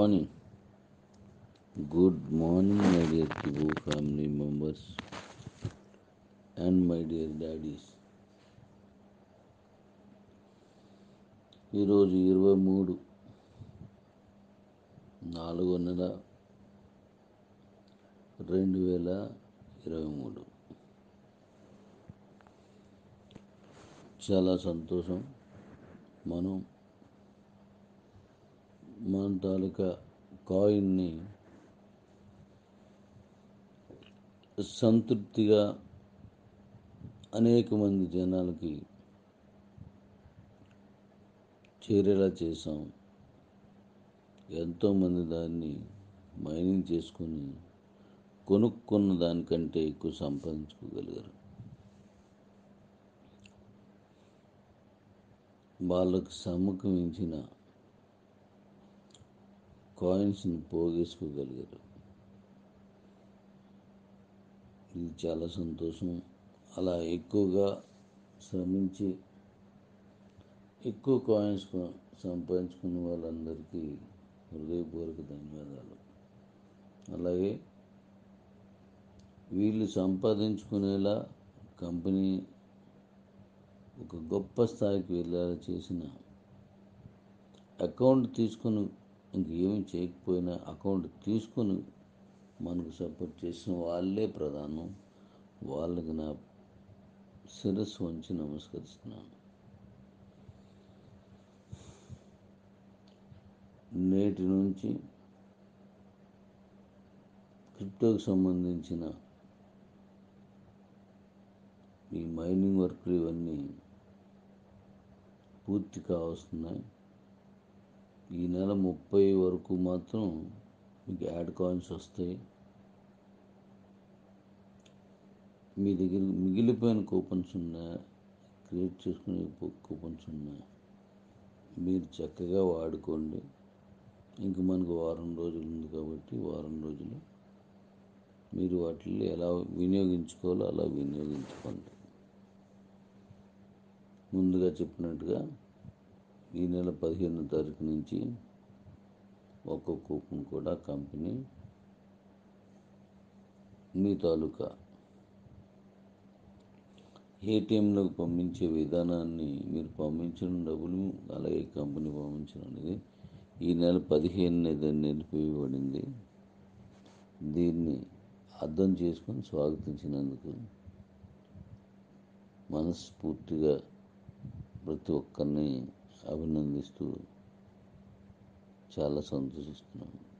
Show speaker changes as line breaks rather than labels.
morning good morning my dear Kibu family members and my dear daddies ఈరోజు ఇరవై మూడు నాలుగో నెల రెండు వేల ఇరవై మూడు చాలా సంతోషం మనం మన తాలూకా కాయిన్ని సంతృప్తిగా అనేక మంది జనాలకి చేరేలా చేసాం ఎంతోమంది దాన్ని మైనింగ్ చేసుకుని కొనుక్కున్న దానికంటే ఎక్కువ సంపాదించుకోగలిగారు వాళ్ళకు శ్రమకు మించిన కాయిన్స్ని పోగేసుకోగలిగారు ఇది చాలా సంతోషం అలా ఎక్కువగా శ్రమించి ఎక్కువ కాయిన్స్ సంపాదించుకున్న వాళ్ళందరికీ హృదయపూర్వక ధన్యవాదాలు అలాగే వీళ్ళు సంపాదించుకునేలా కంపెనీ ఒక గొప్ప స్థాయికి వెళ్ళేలా చేసిన అకౌంట్ తీసుకొని ఇంకేమీ చేయకపోయినా అకౌంట్ తీసుకొని మనకు సపోర్ట్ చేసిన వాళ్ళే ప్రధానం వాళ్ళకి నా శిరస్సు వంచి నమస్కరిస్తున్నాను నేటి నుంచి క్రిప్టోకి సంబంధించిన ఈ మైనింగ్ వర్క్లు ఇవన్నీ పూర్తి కావస్తున్నాయి ఈ నెల ముప్పై వరకు మాత్రం మీకు యాడ్ కాయిన్స్ వస్తాయి మీ దగ్గర మిగిలిపోయిన కూపన్స్ ఉన్నాయి క్రియేట్ చేసుకునే కూపన్స్ ఉన్నాయి మీరు చక్కగా వాడుకోండి ఇంక మనకు వారం రోజులు ఉంది కాబట్టి వారం రోజులు మీరు వాటిని ఎలా వినియోగించుకోవాలో అలా వినియోగించుకోండి ముందుగా చెప్పినట్టుగా ఈ నెల పదిహేనో తారీఖు నుంచి ఒక్కో కూపన్ కూడా కంపెనీ మీ తాలూకా ఏటీఎంలోకి పంపించే విధానాన్ని మీరు పంపించిన డబ్బులు అలాగే కంపెనీ పంపించడం అనేది ఈ నెల పదిహేను నిలిపివేయబడింది దీన్ని అర్థం చేసుకొని స్వాగతించినందుకు మనస్ఫూర్తిగా ప్రతి ఒక్కరిని అభినందిస్తూ చాలా సంతోషిస్తున్నాను